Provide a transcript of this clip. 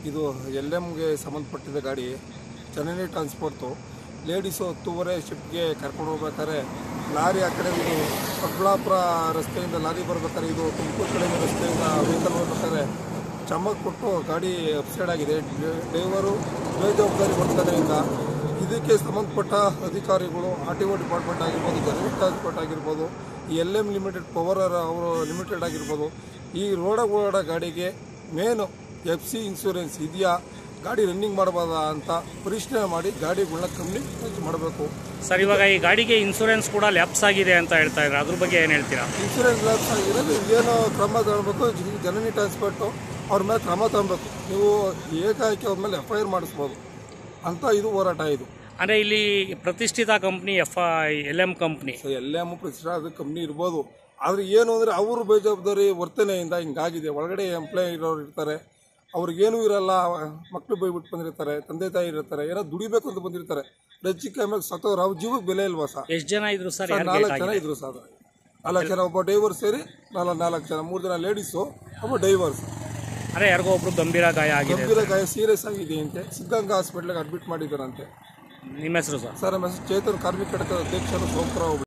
ಇದು ಎಲ್ ಎಮ್ಗೆ ಸಂಬಂಧಪಟ್ಟಿದ್ದ ಗಾಡಿ ಜನನಿ transport ladies ಹತ್ತೂವರೆ ಶಿಫ್ಟ್ಗೆ ಕರ್ಕೊಂಡು ಹೋಗ್ಬೇಕಾದ್ರೆ ಲಾರಿ ಆ ಕಡೆ ಇದು ಕಬ್ಬಳಾಪುರ ರಸ್ತೆಯಿಂದ ಲಾರಿ ಬರ್ಬೇಕಾದ್ರೆ ಇದು ತುಮಕೂರು ಕಡೆ ರಸ್ತೆಯಿಂದ ವೆಹಿಕಲ್ ಹೋಗ್ಬೇಕಾದ್ರೆ ಚಮಕ್ ಕೊಟ್ಟು ಗಾಡಿ ಅಪ್ಸೈಡ್ ಆಗಿದೆ ಡ್ರೈವರು ಬೇಜವಾಬ್ದಾರಿ ವರ್ತನೆಯಿಂದ ಇದಕ್ಕೆ ಸಂಬಂಧಪಟ್ಟ ಅಧಿಕಾರಿಗಳು ಆರ್ ಟಿ ಒ ಡಿಪಾರ್ಟ್ಮೆಂಟ್ ಆಗಿರ್ಬೋದು ಜನನಿ ಟ್ರಾನ್ಸ್ಪೋರ್ಟ್ ಆಗಿರ್ಬೋದು ಈ ಎಲ್ ಎಮ್ ಲಿಮಿಟೆಡ್ ಪವರ್ ಅವರು ಲಿಮಿಟೆಡ್ ಆಗಿರ್ಬೋದು ಈ ರೋಡ ಓಡಾಡೋ ಗಾಡಿಗೆ ಮೇನು ಎಫ್ ಸಿ ಇನ್ಸೂರೆನ್ಸ್ ಇದೆಯಾ ಗಾಡಿ ರನ್ನಿಂಗ್ ಮಾಡಬಹುದಾ ಅಂತ ಪರಿಶೀಲನೆ ಮಾಡಿ ಗಾಡಿಗಳನ್ನ ಕಮ್ಮಿ ಮಾಡಬೇಕು ಸರ್ ಇವಾಗ ಈ ಗಾಡಿಗೆ ಇನ್ಸೂರೆನ್ಸ್ ಕೂಡ ಲ್ಯಾಪ್ಸ್ ಆಗಿದೆ ಅಂತ ಹೇಳ್ತಾ ಇದ್ದಾರೆ ಅದ್ರ ಬಗ್ಗೆ ಏನು ಹೇಳ್ತೀರಾ ಇನ್ಸೂರೆನ್ಸ್ ಲ್ಯಾಪ್ಸ್ ಆಗಿರೋದು ಏನು ಕ್ರಮ ತಗೊಳ್ಬೇಕು ಜ- ಜನನಿ ಟ್ರಾನ್ಸ್ಪೋರ್ಟು ಅವ್ರ ಮೇಲೆ ಕ್ರಮ ತಗೊಬೇಕು ನೀವು ಏಕಾಏಕಿ ಅವ್ರ ಮೇಲೆ ಎಫ್ ಐ ಆರ್ ಮಾಡಿಸ್ಬೋದು ಅಂತ ಇದು ಹೋರಾಟ ಇದು ಅಂದರೆ ಇಲ್ಲಿ ಪ್ರತಿಷ್ಠಿತ company F L M company so ಎಲ್ಲೇ ಪ್ರತಿಷ್ಠ ಅದು ಕಂಪ್ನಿ ಇರ್ಬೋದು ಆದರೆ ಏನು ಅಂದರೆ ಅವರು ಬೇಜವಾಬ್ದಾರಿ ವರ್ತನೆಯಿಂದ ಹಿಂಗಾಗಿದೆ ಒಳಗಡೆ ಎಂಪ್ಲಾಯ್ ಇರೋರು ಇರ್ತಾರೆ ಅವ್ರಿಗೇನೂ ಇರಲ್ಲ ಮಕ್ಕಳು ಬೈಬಿಟ್ಟು ಬಂದಿರ್ತಾರೆ ತಂದೆ ತಾಯಿ ಇರ್ತಾರೆ ಏನೋ ದುಡಿಬೇಕು ಅಂತ ಬಂದಿರ್ತಾರೆ ರಜ್ಜಿಕ್ಕೆ ಆಮೇಲೆ ಸತ್ತೋರು ಅವ್ರ ಜೀವಕ್ಕೆ ಬೆಲೆ ಇಲ್ವಾ ಸರ್ ಎಷ್ಟು ಜನ ಇದ್ರು ಸರ್ ಸರ್ ಯಾರು ನಾಲ್ಕು ಜನ ಇದ್ರು ಸರ್ ನಾಲ್ಕು ಜನ ಒಬ್ಬ ಡೈವರ್ ಸೇರಿ ನಾಲ್ಕು ನಾಲ್ಕು ಜನ ಮೂರು ಜನ ಲೇಡೀಸು ಒಬ್ಬ ಡೈವರ್ಸ್ ಅಂದರೆ ಯಾರಿಗೋ ಒಬ್ರು ಗಂಭೀರ ಗಾಯ ಆಗಿದೆ ಗಂಭೀರ ಗಾಯ ಸೀರಿಯಸ್ ಆಗಿದೆ ಅಂತೆ ಸಿದ್ಧಗಂಗಾ ಹಾಸ್ಪಿಟ್ಲಿಗೆ ಅಡ್ಮಿಟ್ ಮಾಡಿದ್ದಾರಂತೆ ನಿಮ್ಮ ಹೆಸರು ಸರ್ ಸರ್ ನಮ್ಮ ಹೆಸರು ಚೇತನ್ ಕಾರ್ಮಿಕ ಘಟಕದ ಅಧ್ಯಕ್ಷರು ಸೋಮಪುರ